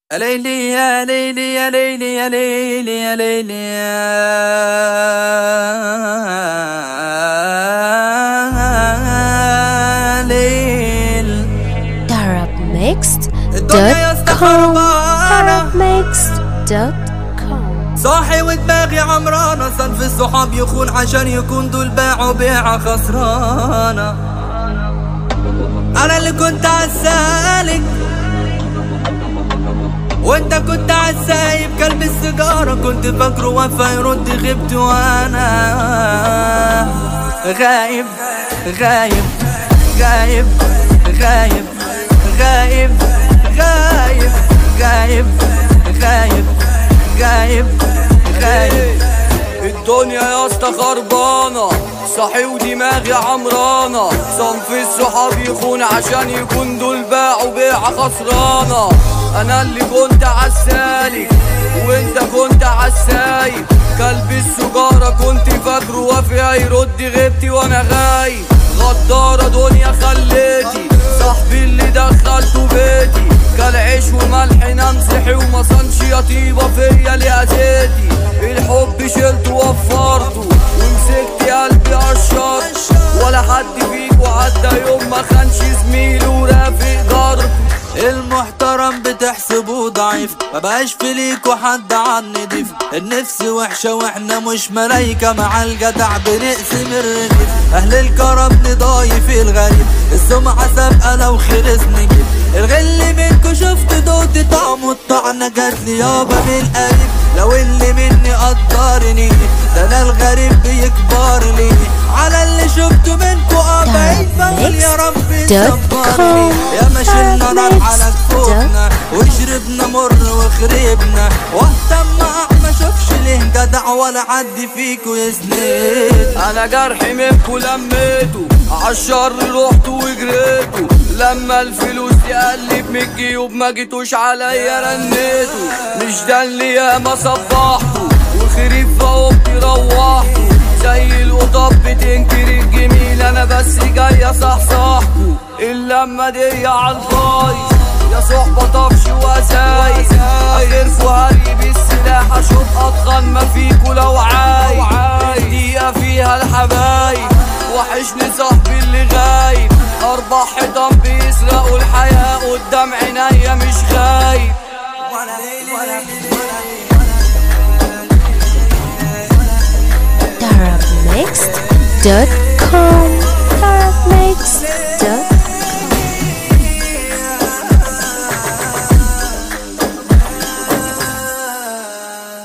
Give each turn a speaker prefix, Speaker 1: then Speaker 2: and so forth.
Speaker 1: يا ليلي يا ليلي يا ليلي يا ليلي يا ليلي يا ليل الدنيا يا اسطى خربانة
Speaker 2: arabmixed.com
Speaker 1: صاحي ودماغي عمرانة صنف الصحاب يخون عشان يكون دول باعوا بيعة خسرانة أنا اللي كنت عالسالك وانت كنت عالسايب كلب السيجارة كنت فاكره وفا يرد غبت وانا غايب غايب غايب غايب غايب غايب غايب غايب غايب غايب
Speaker 3: الدنيا يا اسطى خربانة صاحي ودماغي عمرانة صنف الصحاب يخون عشان يكون دول باعوا بيعة خسرانة انا اللي كنت عالسالك وانت كنت عالسايب كلب السجارة كنت فاكره وفي هيرد غبتي وانا غايب غدارة دنيا خليتي صاحبي اللي دخلته بيتي كالعيش وملح نمسحي وما صنش يا طيبة فيا لأذيتي الحب شلته وفرته ومسكت قلبي قشرت ولا حد فيكوا عدى يوم ما خانش زميله ورافق جارته
Speaker 1: المحترم بتحسبه ضعيف ما بقاش في ليكوا حد عن نضيف النفس وحشة واحنا مش ملايكة مع الجدع بنقسم الرغيف اهل الكرم نضايف الغريب السمعة سابقة لو خرس نجيب الغل منكو شفت دوت طعم الطعنة جاتلي يابا من قريب لو اللي مني قدرني ده انا الغريب بيكبر لي على اللي شفته منكو ابعد بقول يا رب صبرني يا ما شلنا نار على كفوفنا وشربنا مر وخربنا واهتم ما شافش ليه جدع ولا حد فيكو يسند
Speaker 3: انا جرحي منكو لميته عالشر رحت وجريته لما الفلوس تقلب من الجيوب ما جيتوش عليا رنيته مش ده اللي ياما صبحته وخريف فوقتي روحته زي القطط بتنكر الجميل انا بس جاي اصحصحكوا اللمه دي عالخايس يا صحبة طفش وسايس اخركوا هري بالسلاح اشوف اتخن ما فيكوا لو عايز دقيقة فيها الحبايب وحشني صاحبي اللي غايب اربع حيطان بيسرقوا الحياة قدام عينيا مش خايب
Speaker 2: arabmixed.com arabmixed.com